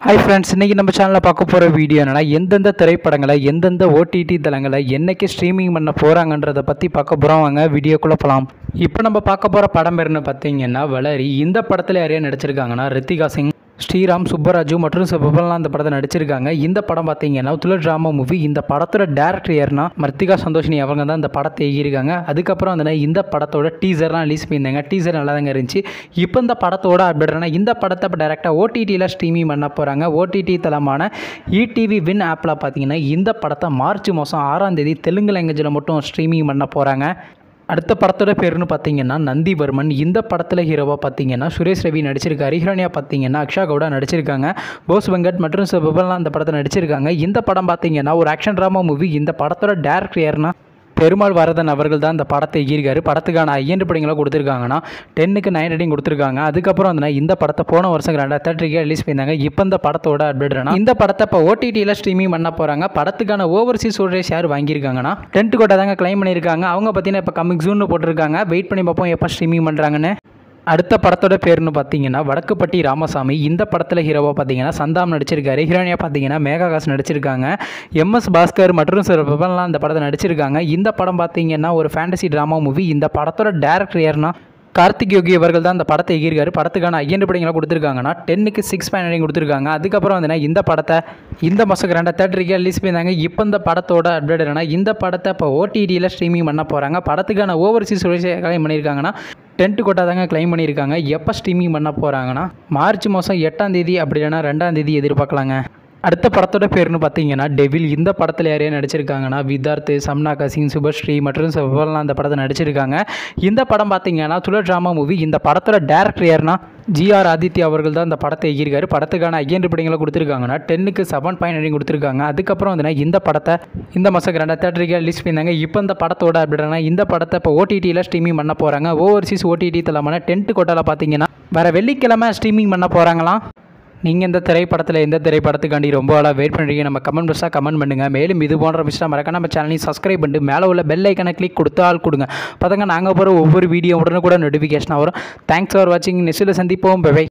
hi friends இன்றைக்கி நம்ம சேனலில் பார்க்க போகிற வீடியோ என்னன்னா எந்தெந்த திரைப்படங்களை எந்தெந்த ஓடிடி தளங்களை என்னைக்கு ஸ்ட்ரீமிங் பண்ண போகிறாங்கன்றதை பற்றி பார்க்க போகிறோம் வாங்க வீடியோக்குள்ளே போகலாம் இப்போ நம்ம பார்க்க போகிற படம் பேருன்னு பார்த்தீங்கன்னா வளரி இந்த படத்தில் யாரையா நடிச்சிருக்காங்கன்னா ரித்திகா சிங் ஸ்ரீராம் சுப்பராஜு மற்றும் சிவபெல்லாம் அந்த படத்தை நடிச்சிருக்காங்க இந்த படம் பார்த்தீங்கன்னா துளர் ட்ராமா மூவி இந்த படத்தோட டேரக்டர் யாருன்னா மர்த்திகா சந்தோஷினி அவங்க தான் இந்த படத்தை எழுதியிருக்காங்க அதுக்கப்புறம் வந்து இந்த படத்தோட டீசர்லாம் ரிலீஸ் பண்ணியிருந்தாங்க டீசர் நல்லா தாங்க இருந்துச்சு இப்போ இந்த படத்தோட அப்டேட்னா இந்த படத்தை இப்போ டேரெக்டாக ஓடிடியில் ஸ்ட்ரீமிங் பண்ண போகிறாங்க ஓடிடி தளமான இடிவி வின் ஆப்பில் பார்த்தீங்கன்னா இந்த படத்தை மார்ச் மாதம் ஆறாம் தேதி தெலுங்கு லாங்குவேஜில் மட்டும் ஸ்ட்ரீமிங் பண்ண போகிறாங்க அடுத்த படத்தோட பேருன்னு பார்த்தீங்கன்னா நந்திவர்மன் இந்த படத்தில் ஹீரோவாக பார்த்தீங்கன்னா சுரேஷ் ரவி நடிச்சிருக்காரு ஹீரோனியாக பார்த்தீங்கன்னா அக்ஷா கவுடா நடிச்சிருக்காங்க போஸ் வெங்கட் மற்றும் சிவபெல்லாம் அந்த படத்தை நடிச்சிருக்காங்க இந்த படம் பார்த்தீங்கன்னா ஒரு ஆக்ஷன் ட்ராமா மூவி இந்த படத்தோட டேரக்டர் யாருன்னா பெருமாள் வரதன் அவர்கள் தான் இந்த படத்தை ஈர்க்காரு படத்துக்கான ஐயன் படங்களை கொடுத்துருக்காங்கன்னா டென்னுக்கு நைன் ரேட்டிங் கொடுத்துருக்காங்க அதுக்கப்புறம் வந்து இந்த படத்தை போன வருஷம் ரெண்டாயிரத்தி தேட்டருக்கு ரிலீஸ் பண்ணியிருந்தாங்க இப்போ இந்த படத்தோட அப்டேட்னா இந்த படத்தை இப்போ ஓடிடியில் ஸ்ட்ரீமிங் பண்ண போகிறாங்க படத்துக்கான ஓவர்சீஸ் ஓல்டேஜ் யார் வாங்கியிருக்காங்கன்னா டென்ட் கோட்டை தாங்க கிளைம் பண்ணியிருக்காங்க அவங்க பார்த்தீங்கன்னா இப்போ கம்மிங் ஜூன் போட்டிருக்காங்க வெயிட் பண்ணி பார்ப்போம் எப்போ ஸ்ட்ரீமிங் பண்ணுறாங்கன்னு அடுத்த படத்தோட பேருன்னு பார்த்தீங்கன்னா வடக்குப்பட்டி ராமசாமி இந்த படத்தில் ஹீரோவாக பார்த்தீங்கன்னா சந்தாம் நடிச்சிருக்காரு ஹீரோனியாக பார்த்தீங்கன்னா மேகாகாஸ் நடிச்சிருக்காங்க எம்எஸ் பாஸ்கர் மற்றும் சில பிரபலாம் இந்த படத்தை நடிச்சிருக்காங்க இந்த படம் பார்த்தீங்கன்னா ஒரு ஃபேண்டசி ட்ராமா மூவி இந்த படத்தோட டேரக்டர் யாருன்னா கார்த்திக் யோகி அவர்கள் தான் அந்த படத்தை எகிருக்காரு படத்துக்கான ஐயன் படங்களை கொடுத்துருக்காங்கன்னா டென்னுக்கு சிக்ஸ் பாயிண்ட் கொடுத்துருக்காங்க அதுக்கப்புறம் வந்து இந்த படத்தை இந்த மாதம் ரெண்டாக தேட்டருக்கு ரிலீஸ் பண்ணியிருந்தாங்க இப்போ இந்த படத்தோட அப்டேட் என்னன்னா இந்த படத்தை இப்போ ஓடிடியில் ஸ்ட்ரீமிங் பண்ண போகிறாங்க படத்துக்கான ஓவர்சீஸ் கிளைம் பண்ணியிருக்காங்கன்னா டென்ட் கோட்டா தாங்க கிளைம் பண்ணியிருக்காங்க எப்போ ஸ்ட்ரீமிங் பண்ண போகிறாங்கன்னா மார்ச் மாதம் எட்டாம் தேதி அப்படி இல்லைன்னா ரெண்டாம் தேதி எதிர்பார்க்கலாங்க அடுத்த படத்தோட பேருன்னு பார்த்தீங்கன்னா டெவில் இந்த படத்தில் யாரையா நடிச்சிருக்காங்கன்னா விதார்த் சம்னா கசிங் சுபஸ்ரீ மற்றும் சிவபெல்லாம் அந்த படத்தை நடிச்சிருக்காங்க இந்த படம் பார்த்தீங்கன்னா துளர் ட்ராமா மூவி இந்த படத்தோட டேரக்டர் யாருன்னா ஜிஆர் ஆதித்யா அவர்கள் தான் இந்த படத்தை எழுதியிருக்காரு படத்துக்கான ஐயன் படங்களை கொடுத்துருக்காங்கன்னா டென்னுக்கு செவன் பாயிண்ட் நைன் கொடுத்துருக்காங்க அதுக்கப்புறம் வந்து இந்த படத்தை இந்த மாதம் ரெண்டாயிரத்தி தேட்டருக்கு ரிலீஸ் பண்ணியிருந்தாங்க இப்போ இந்த படத்தோட அப்படின்னா இந்த படத்தை இப்போ ஓடிடியில் ஸ்ட்ரீமிங் பண்ண போகிறாங்க ஓவர்சீஸ் ஓடிடி தளமான டென்ட் கோட்டாவில் பார்த்தீங்கன்னா வர வெள்ளிக்கிழமை ஸ்ட்ரீமிங் பண்ண போகிறாங்களாம் நீங்கள் இந்த திரைப்படத்தில் எந்த திரைப்படத்துக்காண்டி ரொம்ப ஆளாக வெயிட் பண்ணுறீங்க நம்ம கமெண்ட் பாக்ஸாக கமெண்ட் பண்ணுங்கள் மேலும் இது போன்ற விஷயம் மறக்க நம்ம சேனலையும் சப்ஸ்கிரைப் பண்ணிட்டு மேலே உள்ள பெல் ஐக்கனை கிளிக் கொடுத்து ஆள் கொடுங்க பார்த்தாங்க நாங்கள் போகிற ஒவ்வொரு வீடியோ உடனே கூட நோட்டிஃபிகேஷனாக வரும் தேங்க்ஸ் ஃபார் வாட்சிங் நெக்ஸ்ட்டில் சந்திப்போம் பை